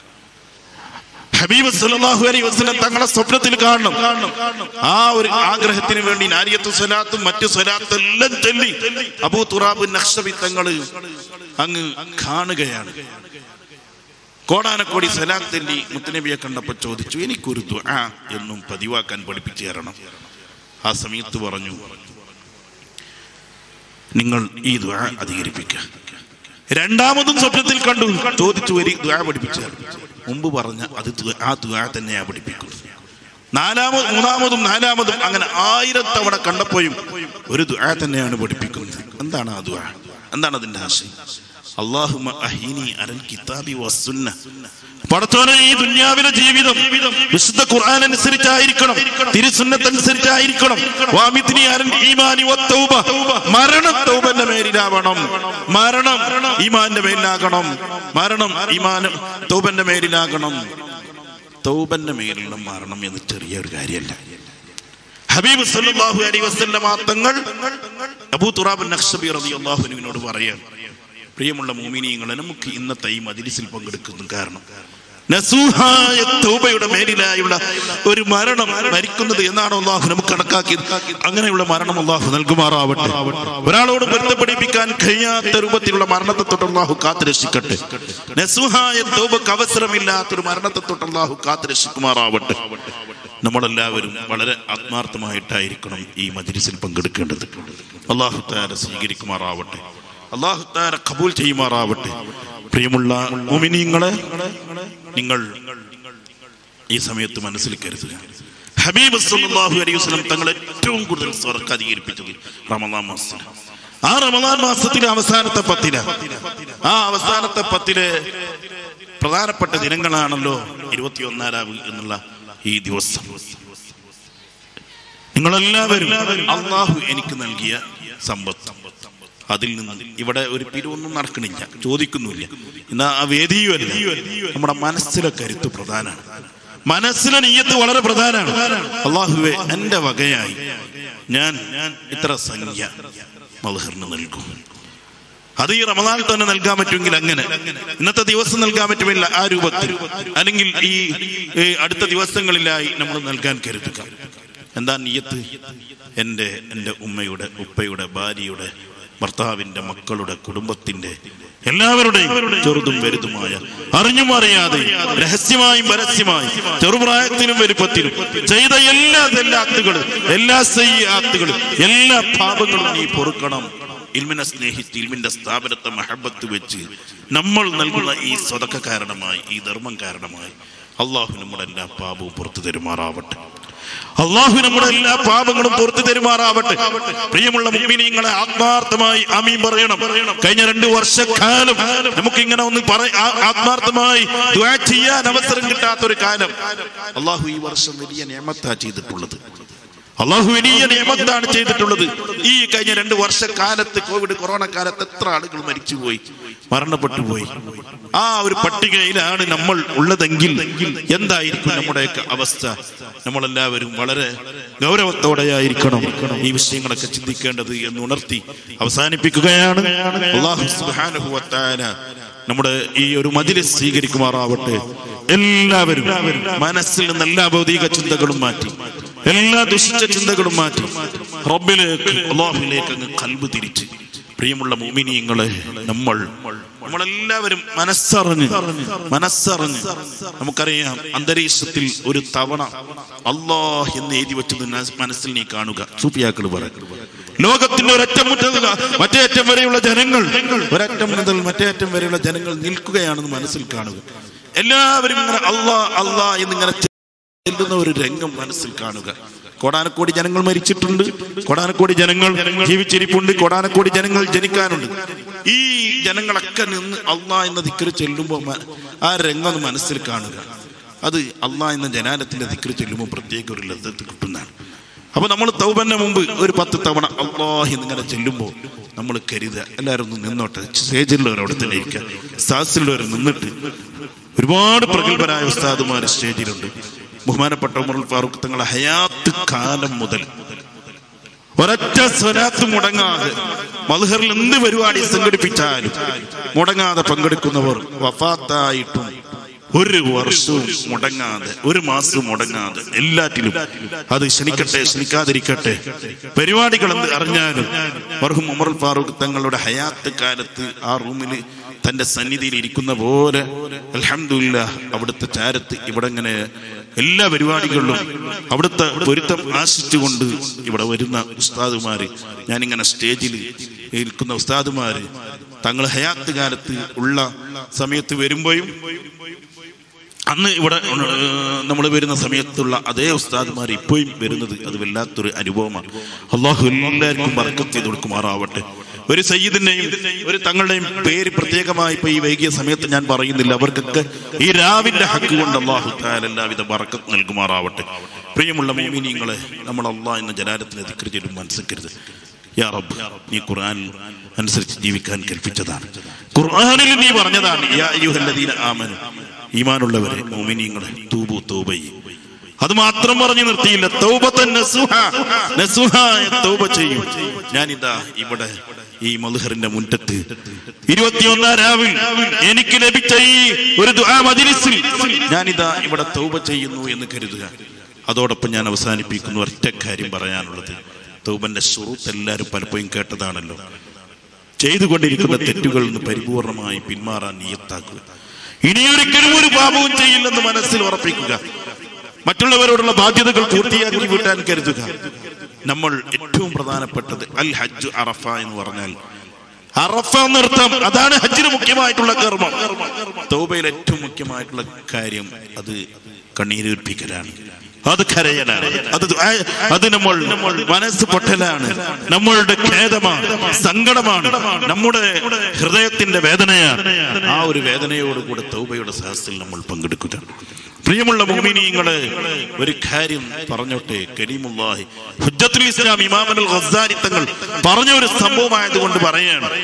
ഹബീബ് സല്ലല്ലാഹു അലൈഹി വസല്ലം തങ്ങളെ സ്വപ്നത്തിൽ കാണണം ആ ഒരു ആഗ്രഹത്തിന് വേണ്ടി നാരിയത്തു സ്വലാത്തും മറ്റു സ്വലാത്തും എല്ലാം ചൊല്ലി അബൂ തുറാബ് നഖ്ശബി തങ്ങള് അങ്ങ് കാണുകയാണ് കോടാനക്കോടി സലാത്തല്ലി മുത്തനബിയെ കണ്ടപ്പോൾ ചോദിച്ചു എനിക്കൊരു ദുആ എന്നും പതിവാക്കാൻ പഠിപ്പിച്ചു തരണം ആ സമയത്ത് പറഞ്ഞു നിങ്ങൾ ഈ ദുആ അധികരിപ്പിക്കുക രണ്ടാമതും സ്വപ്നത്തിൽ കണ്ടു ചോദിച്ചു വരി ദുആ പഠിപ്പിച്ചു മുമ്പ് പറഞ്ഞ അത് ദുആ- ആ ദുആ തന്നെയാ പഠിപ്പിക്കുന്നത് നാലാമത് മൂന്നാമതും നാലാമതും അങ്ങനെ ആയിരം തവണ കണ്ടപ്പോഴും ഒരു ദുആ തന്നെയാണ് പഠിപ്പിക്കുന്നത് എന്താണ് ആ ദുആ എന്താണ് അതിന്റെ ആശയം അള്ളാഹുമ അഹീനി അലൽ കിതാബി വസ്സുന്ന പടത്തോനെ ഈ ദുന്യാവിലെ ജീവിതം വിശുദ്ധ ഖുർആൻ അനുസരിച്ചായിരിക്കണം തിരുസുന്നത്തനുസരിച്ചായിരിക്കണം വാമിത്തിനി അലൽ ഈമാനി വത്തൗബ മരണം തൗബന്റെ മേലിലാവണം മരണം ഈമാന്റെ മേലിലാകണം മരണം ഈമാനം തൗബന്റെ മേലിലാകണം തൗബന്റെ മേലുള്ള മരണം എന്ന് ചെറിയ ഒരു കാര്യമല്ല ഹബീബ് സല്ലല്ലാഹു അലൈഹി വസല്ലമ തങ്ങൾ അബൂ തുറാബ് നഖ്ശബി റളിയല്ലാഹു അൻഹുവിനോട് പറയാൻ പ്രിയമുള്ള മോമിനിയങ്ങളെ നമുക്ക് ഇന്നത്തെ ഈ മജ്ലിസിൽ പങ്കെടുക്കുന്നു കാരണം നസൂഹായ തൗബയുടെ മേലിലായുള്ള ഒരു മരണം മരിക്കുന്നത് എന്നാണ് അള്ളാഹു നമുക്ക് കണക്കാക്കിയത് അങ്ങനെയുള്ള മരണം അള്ളാഹു നൽകുമാറാവട്ടെ ഒരാളോട് ബന്ധപ്പെടിപ്പിക്കാൻ കഴിയാത്ത രൂപത്തിലുള്ള മരണത്തെ തൊട്ട് അള്ളാഹു കാത്തുരക്ഷിക്കട്ടെ നസൂഹായ തൗബക്ക് അവസരമില്ലാത്തൊരു മരണത്തെ തൊട്ട് അള്ളാഹു കാത്തുരക്ഷിക്കുമാറാവട്ടെ നമ്മളെല്ലാവരും വളരെ ആത്മാർത്ഥമായിട്ടായിരിക്കണം ഈ മജ്ലിസിൽ പങ്കെടുക്കേണ്ടത് അള്ളാഹു താര സ്വീകരിക്കുമാറാവട്ടെ അള്ളാഹു താര കബൂൽ ചെയ്യുമാറാവട്ടെ പ്രിയമുള്ള മുമിനിങ്ങളെ നിങ്ങൾ ഈ സമയത്ത് മനസ്സിൽ കരുതുക ഹബീബ് സല്ലല്ലാഹു അലൈഹി വസല്ലം തങ്ങൾ ഏറ്റവും കൂടുതൽ സ്വർഗ്ഗ അധികരിപ്പിച്ചത് റമദാൻ മാസത്തിൽ ആ റമദാൻ മാസത്തിലെ അവസാനത്തെ പത്തില ആ അവസാനത്തെ പത്തിലെ പ്രധാനപ്പെട്ട ദിനങ്ങളാണല്ലോ ഇരുപത്തിയൊന്നാലാവ് എന്നുള്ള ഈ ദിവസം നിങ്ങളെല്ലാവരും അള്ളാഹു എനിക്ക് നൽകിയ സമ്പത്ത് അതിൽ നിന്ന് ഇവിടെ ഒരു പിരിവൊന്നും നടക്കണില്ല ചോദിക്കുന്നില്ല എന്നാ ആ വേദിയുമല്ല നമ്മുടെ മനസ്സിലെ കരുത്ത് പ്രധാനമാണ് മനസ്സിലെ നീയത്ത് വളരെ പ്രധാനമാണ് അള്ളാഹുവെ എന്റെ വകയായി ഞാൻ ഇത്ര സംഖ്യ മധുഹറിന് നൽകും അത് ഈ റമദാനിൽ തന്നെ നൽകാൻ പറ്റുമെങ്കിൽ അങ്ങനെ ഇന്നത്തെ ദിവസം നൽകാൻ പറ്റുമില്ല ആ രൂപത്തിൽ അല്ലെങ്കിൽ ഈ ഈ അടുത്ത ദിവസങ്ങളിലായി നമ്മൾ നൽകാൻ കരുതുക എന്താ നീയത്ത് എൻ്റെ എൻ്റെ ഉമ്മയുടെ ഉപ്പയുടെ ഭാര്യയുടെ ഭർത്താവിന്റെ മക്കളുടെ കുടുംബത്തിന്റെ എല്ലാവരുടെയും ചെറുതും വലുതുമായ അറിഞ്ഞും അറിയാതെ രഹസ്യമായും പരസ്യമായും ചെറുപ്രായത്തിലും വലുപ്പത്തിലും ചെയ്ത എല്ലാ തെല്ലാത്തുകളും എല്ലാ സയ്യാത്തുകളും എല്ലാ പാപങ്ങളും നീ പൊറുക്കണം ഇൽമിനെ സ്നേഹിച്ച് ഇൽമിന്റെ സ്ഥാപനത്തെ മഹബത്ത് വെച്ച് നമ്മൾ നൽകുന്ന ഈ സ്വതക്ക കാരണമായി ഈ ധർമ്മം കാരണമായി അള്ളാഹു നമ്മുടെ എല്ലാ പാപവും പുറത്തു തരുമാറാവട്ടെ അള്ളാഹു നമ്മുടെ എല്ലാ പാപങ്ങളും പുറത്തു തരുമാറാവട്ടെ പ്രിയമുള്ള മുമ്പിനിങ്ങളെ ആത്മാർത്ഥമായി അമീൻ പറയണം കഴിഞ്ഞ രണ്ടു വർഷക്കാലം നമുക്ക് ഇങ്ങനെ ഒന്ന് പറ ആ- ആത്മാർത്ഥമായി ദുആ ചെയ്യാൻ അവസരം കിട്ടാത്ത ഒരു കാലം അള്ളാഹു ഈ വർഷം വലിയ നിയമത്താ ചെയ്തിട്ടുള്ളത് അള്ളാഹു വലിയ നിയമത്താണ് ചെയ്തിട്ടുള്ളത് ഈ കഴിഞ്ഞ രണ്ട് വർഷക്കാലത്ത് കോവിഡ് കൊറോണ കാലത്ത് എത്ര ആളുകൾ മരിച്ചുപോയി മരണപ്പെട്ടു പോയി ആ ഒരു പട്ടികയിലാണ് നമ്മൾ ഉള്ളതെങ്കിൽ എന്തായിരിക്കും നമ്മുടെയൊക്കെ അവസ്ഥ നമ്മളെല്ലാവരും വളരെ ഗൗരവത്തോടെയായിരിക്കണം ഈ വിഷയങ്ങളൊക്കെ ചിന്തിക്കേണ്ടത് എന്ന് ഉണർത്തി അവസാനിപ്പിക്കുകയാണ് അള്ളാഹു സുബ്ഹാനഹു വ തആല നമ്മുടെ ഈ ഒരു മജിലിസ് സ്വീകരിക്കുമാറാവട്ടെ എല്ലാവരും മനസ്സിൽ നിന്ന് എല്ലാ ഭൗതിക ചിന്തകളും മാറ്റി എല്ലാ ദുഷിച്ച ചിന്തകളും മാറ്റി റബ്ബിലേക്ക് അള്ളാഹുലേക്ക് അങ്ങ് കൽബ് തിരിച്ച് പ്രിയമുള്ള മോമിനിയങ്ങളെ നമ്മൾ നമ്മളെല്ലാവരും മനസ്സറിഞ്ഞ് മനസ്സറിഞ്ഞ് നമുക്കറിയാം അന്തരീക്ഷത്തിൽ ഒരു തവണ അള്ളാഹ് എന്ന് എഴുതി വെച്ചത് ന- മനസ്സിൽ നീ കാണുക സൂഫിയാക്കൾ പറയും ലോകത്തിന്റെ ഒരറ്റം മുതൽ മറ്റേ അറ്റം വരെയുള്ള ജനങ്ങൾ ഒരറ്റം മുതൽ മറ്റേ അറ്റം വരെയുള്ള ജനങ്ങൾ നിൽക്കുകയാണെന്ന് മനസ്സിൽ കാണുക എല്ലാവരും ഇങ്ങനെ അള്ളാ അള്ളാ എന്നിങ്ങനെ ചെല്ലുന്ന ഒരു രംഗം മനസ്സിൽ കാണുക കോടാനക്കോടി ജനങ്ങൾ മരിച്ചിട്ടുണ്ട് കോടാനക്കോടി ജനങ്ങൾ ജീവിച്ചിരിപ്പുണ്ട് കോടാനക്കോടി ജനങ്ങൾ ജനിക്കാനുണ്ട് ഈ ജനങ്ങളൊക്കെ നിന്ന് അള്ളാ എന്ന ദിക്കറ് ചെല്ലുമ്പോൾ മ- ആ രംഗം ഒന്ന് മനസ്സിൽ കാണുക അത് അള്ളാ എന്ന ജനാലത്തിന്റെ ദിക്കറ് ചെല്ലുമ്പോൾ പ്രത്യേക ഒരു ലബ്ധത്ത് കിട്ടുന്നതാണ് അപ്പൊ നമ്മൾ തൗബന്റെ മുമ്പ് ഒരു പത്ത് തവണ അള്ളാഹ് എന്നിങ്ങനെ ചെല്ലുമ്പോൾ നമ്മൾ കരുതുക എല്ലാവരും ഒന്ന് നിന്നോട്ടെ സ്റ്റേജിലുള്ളവർ അവിടെ തന്നെ ഇരിക്കുക സാസിലുള്ളവർ നിന്നിട്ട് ഒരുപാട് പ്രഗത്ഭരായ ഉസ്താദുമാർ സ്റ്റേജിലുണ്ട് ബഹുമാനപ്പെട്ട ഉമറുൽ ഫാറൂഖ് തങ്ങളെ ഹയാത്ത് കാലം മുതൽ ഒരൊറ്റ സ്വലാത്ത് മുടങ്ങാതെ മൽഹറിൽ എന്ത് പരിപാടി സംഘടിപ്പിച്ചാലും മുടങ്ങാതെ പങ്കെടുക്കുന്നവർ വഫാത്തായിട്ടും ഒരു വർഷവും മുടങ്ങാതെ ഒരു മാസം മുടങ്ങാതെ എല്ലാറ്റിലും അത് ക്ഷണിക്കട്ടെ ക്ഷണിക്കാതിരിക്കട്ടെ പരിപാടികൾ എന്ത് അറിഞ്ഞാലും മർഹും ഉമർ ഫാറൂഖ് തങ്ങളുടെ ഹയാത്ത് കാലത്ത് ആ റൂമിൽ തന്റെ സന്നിധിയിൽ ഇരിക്കുന്ന പോലെ അൽഹംദുലില്ല അവിടുത്തെ ചാരത്ത് ഇവിടെ ഇങ്ങനെ എല്ലാ പരിപാടികളിലും അവിടുത്തെ പൊരുത്തം ആശിച്ചുകൊണ്ട് ഇവിടെ വരുന്ന ഉസ്താദുമാര് ഞാനിങ്ങനെ സ്റ്റേജിൽ ഇരിക്കുന്ന ഉസ്താദുമാര് തങ്ങൾ ഹയാത്ത് കാലത്ത് ഉള്ള സമയത്ത് വരുമ്പോഴും അന്ന് ഇവിടെ നമ്മൾ വരുന്ന സമയത്തുള്ള അതേ ഉസ്താദ്മാർ ഇപ്പോഴും വരുന്നത് അത് വല്ലാത്തൊരു അനുഭവമാണ് അള്ളാഹു എല്ലാവർക്കും ബർക്കത്ത് ചെയ്ത് കൊടുക്കുമാറാവട്ടെ ഒരു സയ്യിദിന്റെയും ഒരു തങ്ങളുടെയും പേര് പ്രത്യേകമായി ഇപ്പൊ ഈ വൈകിയ സമയത്ത് ഞാൻ പറയുന്നില്ല അവർക്കൊക്കെ ഈ രാവിന്റെ ഹക്ക് കൊണ്ട് അള്ളാഹു താല എല്ലാവിധ ബർക്കത്ത് നൽകുമാറാവട്ടെ പ്രിയമുള്ള മോമിനിയങ്ങളെ നമ്മൾ അള്ളാഹ് എന്ന ജലാലത്തിന് ദിക്ർ ചെയ്തും മനസ്സിക്കരുത് യാ റബ്ബ് നീ ഖുർആൻ അനുസരിച്ച് ജീവിക്കാൻ കൽപ്പിച്ചതാണ് ഖുർആനിൽ നീ പറഞ്ഞതാണ് യാ അയ്യുഹല്ലദീന ആമനു ഈമാനുള്ളവരെ മോമിനിയങ്ങളെ തൂബു തൗബയി അത് മാത്രം പറഞ്ഞു നിർത്തിയില്ല തൗബത്തൻ നസുഹ നസുഹായ തൗബ ചെയ്യും ഞാനിതാ ഇവിടെ ഈ മൽഹറിന്റെ മുറ്റത്ത് ഇരുപത്തിയൊന്നാം രാവിൽ എനിക്ക് ലഭിച്ച ഈ ഒരു ദുആ മജ്ലിസിൽ ഞാനിതാ ഇവിടെ തൗബ ചെയ്യുന്നു എന്ന് കരുതുക അതോടൊപ്പം ഞാൻ അവസാനിപ്പിക്കുന്ന ഒറ്റ കാര്യം പറയാനുള്ളത് തൗബന്റെ ഷുറൂത്ത് എല്ലാവരും പലപ്പോഴും കേട്ടതാണല്ലോ ചെയ്തുകൊണ്ടിരിക്കുന്ന തെറ്റുകളിൽ നിന്ന് പരിപൂർണമായി പിന്മാറാൻ നിയത്താക്കുക ഇനിയൊരിക്കലും ഒരു പാപവും ചെയ്യില്ലെന്ന് മനസ്സിൽ ഉറപ്പിക്കുക മറ്റുള്ളവരോടുള്ള ബാധ്യതകൾ പൂർത്തിയാക്കി വീട്ടാൻ കരുതുക നമ്മൾ ഏറ്റവും പ്രധാനപ്പെട്ടത് അൽ ഹജ്ജ് അറഫ എന്ന് പറഞ്ഞാൽ അറഫ നൃത്തം അതാണ് ഹജ്ജിന് മുഖ്യമായിട്ടുള്ള കർമ്മം തൗബയിൽ ഏറ്റവും മുഖ്യമായിട്ടുള്ള കാര്യം അത് കണ്ണീരേൽപ്പിക്കലാണ് അത് കരയലാണ് അത് ദുആ- അത് നമ്മൾ മനസ്സ് പൊട്ടലാണ് നമ്മളുടെ ഖേദമാണ് സങ്കടമാണ് നമ്മുടെ ഹൃദയത്തിന്റെ വേദനയാണ് ആ ഒരു വേദനയോടുകൂടെ തൗബയുടെ സഹസിൽ നമ്മൾ പങ്കെടുക്കുക പ്രിയമുള്ള മോമിനിയങ്ങള് ഒരു കാര്യം പറഞ്ഞോട്ടെ കരീമുല്ലാഹി ഹുജ്ജത്തുൽ ഇസ്ലാം ഇമാമനുൽ ഖസാരി തങ്ങൾ പറഞ്ഞ ഒരു സംഭവമായതുകൊണ്ട് പറയാണ്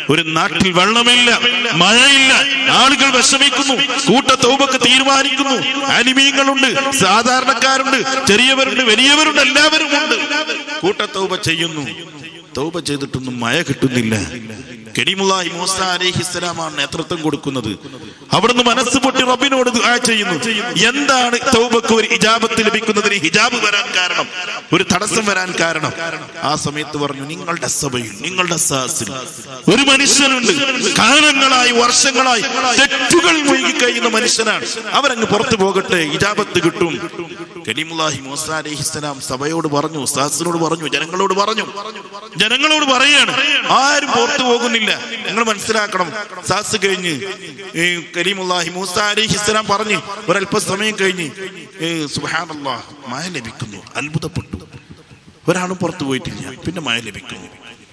ഒരു നാട്ടിൽ വെള്ളമില്ല മഴയില്ല ആളുകൾ വിഷമിക്കുന്നു കൂട്ട തൗബക്ക് തീരുമാനിക്കുന്നു അനിമീങ്ങളുണ്ട് സാധാരണക്കാരുണ്ട് ചെറിയവരുണ്ട് വലിയവരുണ്ട് എല്ലാവരും ഉണ്ട് കൂട്ട തൗബ ചെയ്യുന്നു തൗബ ചെയ്തിട്ടൊന്നും മഴ കിട്ടുന്നില്ല കരീമുല്ലാഹി മൂസ അലൈഹിസ്സലാമാണ് നേതൃത്വം കൊടുക്കുന്നത് അവിടുന്ന് മനസ്സ് പൊട്ടി റബ്ബിനോട് ദുആ ചെയ്യുന്നു എന്താണ് തൗബക്ക് ഒരു ഹിജാബത്ത് ലഭിക്കുന്നതിന് ഹിജാബ് വരാൻ കാരണം ഒരു തടസ്സം വരാൻ കാരണം ആ സമയത്ത് പറഞ്ഞു നിങ്ങളുടെ സഭയിൽ നിങ്ങളുടെ സാസിൽ ഒരു മനുഷ്യനുണ്ട് കാലങ്ങളായി വർഷങ്ങളായി തെറ്റുകൾ മുഴുകി കഴിയുന്ന മനുഷ്യനാണ് അവരങ്ങ് പുറത്തു പോകട്ടെ ഹിജാബത്ത് കിട്ടും കരീമുല്ലാഹി മൂസ അലൈഹിസ്സലാം സഭയോട് പറഞ്ഞു സാസിനോട് പറഞ്ഞു ജനങ്ങളോട് പറഞ്ഞു ജനങ്ങളോട് പറയാണ് ആരും പുറത്തു പോകുന്നില്ല നിങ്ങൾ മനസ്സിലാക്കണം സാസ് കഴിഞ്ഞ് ഈ കരീമുല്ലാഹി മൂസ അലൈഹിസ്സലാം പറഞ്ഞ് ഒരല്പ സമയം കഴിഞ്ഞ് സുഹാനല്ലാ മഴ ലഭിക്കുന്നു അത്ഭുതപ്പെട്ടു ഒരാളും പുറത്തു പോയിട്ടില്ല പിന്നെ മഴ ലഭിക്കുന്നു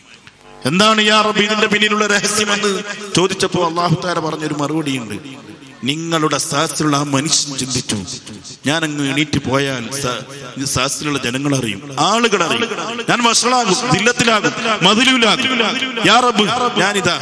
എന്താണ് യാ റബ്ബി ഇതിന്റെ പിന്നിലുള്ള രഹസ്യമെന്ന് ചോദിച്ചപ്പോ അള്ളാഹു താര പറഞ്ഞൊരു മറുപടിയുണ്ട് നിങ്ങളുടെ സാഹസിലുള്ള ആ മനുഷ്യൻ ചിന്തിച്ചു ഞാൻ അങ്ങ് എണീറ്റ് പോയാൽ സ- ഇത് സാഹസിലുള്ള ജനങ്ങൾ അറിയും ആളുകൾ അറിയും ഞാൻ വഷളാകും ദില്ലത്തിലാകും മതിലൂലാകും യാ റബ്ബ് ഞാനിതാ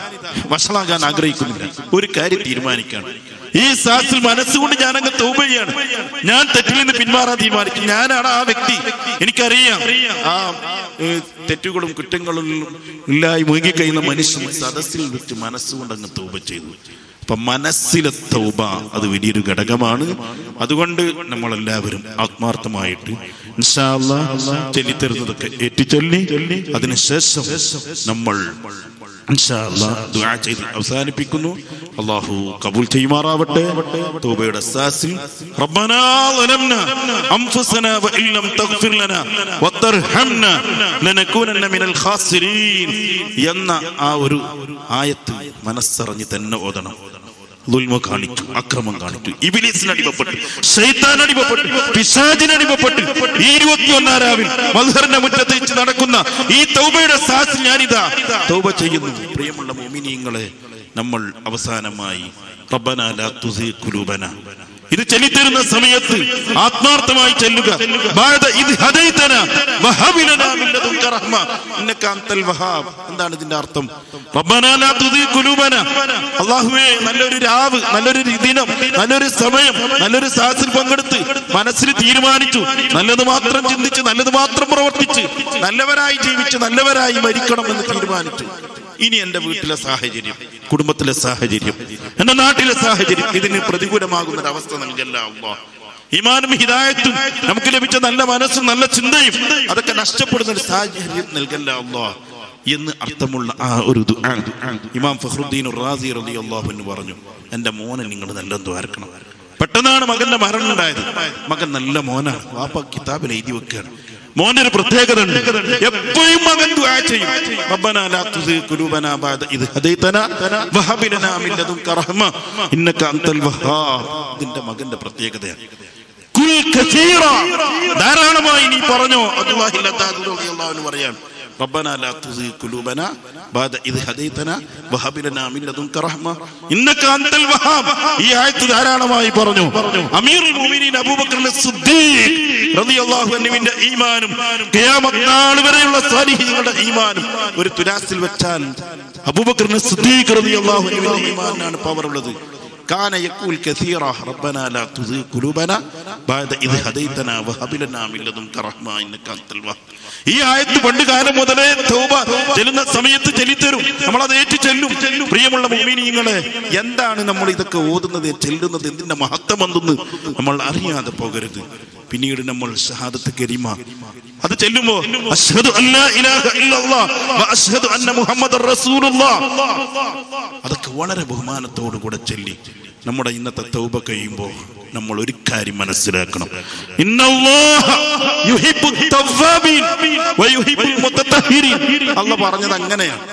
വഷളാകാൻ ആഗ്രഹിക്കുന്നില്ല ഒരു കാര്യം തീരുമാനിക്കാണ് ഈ സാഹസിൽ മനസ്സുകൊണ്ട് ഞാൻ അങ്ങ് തൗബയാണ് ഞാൻ തെറ്റിൽ നിന്ന് പിന്മാറാൻ തീരുമാനിച്ചു ഞാനാണ് ആ വ്യക്തി എനിക്കറിയാം ആ ഏ, തെറ്റുകളും കുറ്റങ്ങളും ഇല്ലായി മുഴുകിക്കഴിയുന്ന മനുഷ്യൻ സദസ്സിൽ വെച്ച് മനസ്സുകൊണ്ട് അങ്ങ് തൗബ ചെയ്തു അപ്പൊ മനസ്സിലെ തൗബ അത് വലിയൊരു ഘടകമാണ് അതുകൊണ്ട് നമ്മൾ എല്ലാവരും ആത്മാർത്ഥമായിട്ട് ഇൻഷാ അല്ലാ ചൊല്ലിത്തരുന്നതൊക്കെ ഏറ്റുചൊല്ലി അതിനുശേഷം നമ്മൾ ഇൻഷാ അല്ലാ ദുആ ചെയ്ത് അവസാനിപ്പിക്കുന്നു അള്ളാഹു കബൂൽ ചെയ്യുമാറാവട്ടെ തൗബയുടെ സാസിൽ റബ്ബനാ ളലംനാ അൻഫുസനാ വഇൻ ലം തഗ്ഫിർ ലനാ വതർഹംനാ ലനകൂനന്ന മിനൽ ഖാസിരീൻ എന്ന ആ ഒരു ആയത്ത് മനസ്സറിഞ്ഞ് തന്നെ ഓതണം ദുൽമ കാണിച്ചു അക്രമം കാണിച്ചു ഇബിലിസിന് അടിമപ്പെട്ടു ശൈത്താൻ അടിമപ്പെട്ടു പിശാചിന് അടിമപ്പെട്ടു ഈ ഇരുപത്തിയൊന്നാം രാവിൽ മധുഹറിന്റെ മുറ്റത്ത് വെച്ച് നടക്കുന്ന ഈ തൗബയുടെ സാഹസിൽ ഞാനിതാ തൗബ ചെയ്യുന്നു പ്രിയമുള്ള മോമിനിയങ്ങളെ നമ്മൾ അവസാനമായി റബ്ബന ലാ തുസീ ഖുലൂബന ഇത് ചൊല്ലിത്തരുന്ന സമയത്ത് ആത്മാർത്ഥമായി ചെല്ലുക ബാദ ഇത് ഹദൈതന വഹബ് ലനാ മിൻ ലദുൻക റഹ്മ ഇന്നക അൻതൽ വഹാബ് എന്താണ് ഇതിന്റെ അർത്ഥം റബ്ബനാ ലാ തുദീ ഖുലൂബന അല്ലാഹുവേ നല്ലൊരു രാവ് നല്ലൊരു ദിനം നല്ലൊരു സമയം നല്ലൊരു സാഹസിൽ പങ്കെടുത്ത് മനസ്സിൽ തീരുമാനിച്ചു നല്ലത് മാത്രം ചിന്തിച്ച് നല്ലത് മാത്രം പ്രവർത്തിച്ച് നല്ലവരായി ജീവിച്ച് നല്ലവരായി മരിക്കണം എന്ന് തീരുമാനിച്ചു ഇനി എന്റെ വീട്ടിലെ സാഹചര്യം കുടുംബത്തിലെ സാഹചര്യം എന്റെ നാട്ടിലെ സാഹചര്യം ഇതിന് പ്രതികൂലമാകുന്ന ഒരു അവസ്ഥ നൽകല്ല അള്ളാഹ് ഇമാനും ഹിദായത്തും നമുക്ക് ലഭിച്ച നല്ല മനസ്സും നല്ല ചിന്തയും അതൊക്കെ നഷ്ടപ്പെടുന്ന ഒരു സാഹചര്യം നൽകല്ല അള്ളാഹ് എന്ന് അർത്ഥമുള്ള ആ ഒരു ദുആ ഇമാം ഫഖ്റുദ്ദീൻ റാസി റളിയല്ലാഹു അൻഹു പറഞ്ഞു എന്റെ മോനെ നിങ്ങൾ നല്ല ദ്വാരക്കണം പെട്ടെന്നാണ് മകന്റെ മരണം ഉണ്ടായത് മകൻ നല്ല മോനാണ് വാപ്പ കിതാബിൽ എഴുതി വെക്കുകയാണ് മോന്റെ ഒരു പ്രത്യേകത ഉണ്ട് എപ്പോഴും മകൻ ദുആ ചെയ്യും റബ്ബനാ ലാ തുസീ ഖുലൂബനാ ബഅദ ഇദ് ഹദൈതനാ വഹബ് ലനാ മിൻ ലദുൻക റഹ്മ ഇന്നക അൻതൽ വഹാബ് ഇതിന്റെ മകന്റെ പ്രത്യേകതയാണ് കുൽ കസീറ ധാരാളമായി നീ പറഞ്ഞോ അബ്ദുല്ലാഹി ലത്താദ് റളിയല്ലാഹു അൻഹു പറയാണ് ربنا لا تزغ قلوبنا بعد إذ هديتنا وهب لنا من لدنك رحمة إنك أنت الوهاب ഈ ആയത്ത് ധാരാളമായി പറഞ്ഞു അമീറുൽ മുഅ്മിനീൻ അബൂബക്കർ സിദ്ദീഖ് റളിയല്ലാഹു അൻഹുവിന്റെ ഈമാനും ഖിയാമത്ത് നാൾ വരെയുള്ള സ്വാലിഹീങ്ങളുടെ ഈമാനും ഒരു തുലാസിൽ വെച്ചാൽ അബൂബക്കർ സിദ്ദീഖ് റളിയല്ലാഹു അൻഹുവിന്റെ ഈമാനാണ് പവർ ഉള്ളത് كان يقول كثيرا ربنا لا تزغ قلوبنا بعد إذ هديتنا وهب لنا من لدنك رحمة إنك أنت الوهاب ഈ ആയത്ത് പണ്ട് കാലം മുതലേ തൗബ ചെല്ലുന്ന സമയത്ത് ചെല്ലിത്തരും നമ്മൾ അത് ഏറ്റു ചെല്ലും പ്രിയമുള്ള മോമിനിയങ്ങളെ എന്താണ് നമ്മൾ ഇതൊക്കെ ഓതുന്നത് ചെല്ലുന്നത് എന്തിന്റെ മഹത്വം എന്തെന്ന് നമ്മൾ അറിയാതെ പോകരുത് പിന്നീട് നമ്മൾ ഷഹാദത്ത് കരീമ അത് ചെല്ലുമ്പോ അഷ്ഹദു അല്ലാ ഇലാഹ ഇല്ലല്ലാഹ് വ അഷ്ഹദു അന്ന മുഹമ്മദർ റസൂലുള്ളാഹ് അതൊക്കെ വളരെ ബഹുമാനത്തോടു കൂടെ ചൊല്ലി നമ്മുടെ ഇന്നത്തെ തൗബ കഴിയുമ്പോൾ നമ്മൾ ഒരു കാര്യം മനസ്സിലാക്കണം ഇന്നല്ലാഹ യുഹിബ്ബു തവ്വാബീൻ വ യുഹിബ്ബുൽ മുത്തത്തഹിരീൻ അല്ലാഹ് പറഞ്ഞത് അങ്ങനെയാണ്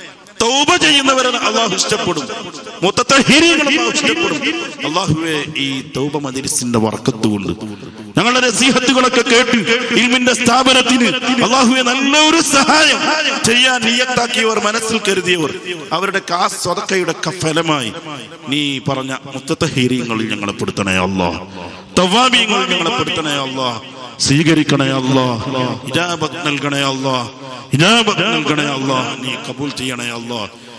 തൗബ ചെയ്യുന്നവരെ അള്ളാഹു ഇഷ്ടപ്പെടും മുത്തത്തഹിരീകൾ അള്ളാഹു ഇഷ്ടപ്പെടും അള്ളാഹുവെ ഈ തൗബ മജിലിസിന്റെ വർക്കത്തുകൊണ്ട് ഞങ്ങളുടെ നസീഹത്തുകളൊക്കെ കേട്ട് ഇൽമിന്റെ സ്ഥാപനത്തിന് അള്ളാഹുവെ നല്ല ഒരു സഹായം ചെയ്യാൻ നിയത്താക്കിയവർ മനസ്സിൽ കരുതിയവർ അവരുടെ കാ സ്വതക്കയുടെ ഒക്കെ ഫലമായി നീ പറഞ്ഞ മുത്തത്തഹീര്യങ്ങളിൽ ഞങ്ങളെ പെടുത്തണേ അള്ളാഹ് തവാബീങ്ങളിൽ ഞങ്ങളെ പെടുത്തണേ അള്ളാഹ് സ്വീകരിക്കണേ അള്ളാഹ് ഇജാബത്ത് നൽകണേ അള്ളാഹ് ഇജാബത്ത് നൽകണേ അള്ളാഹ് നീ കബൂൽ ചെയ്യണേ അള്ളാഹ്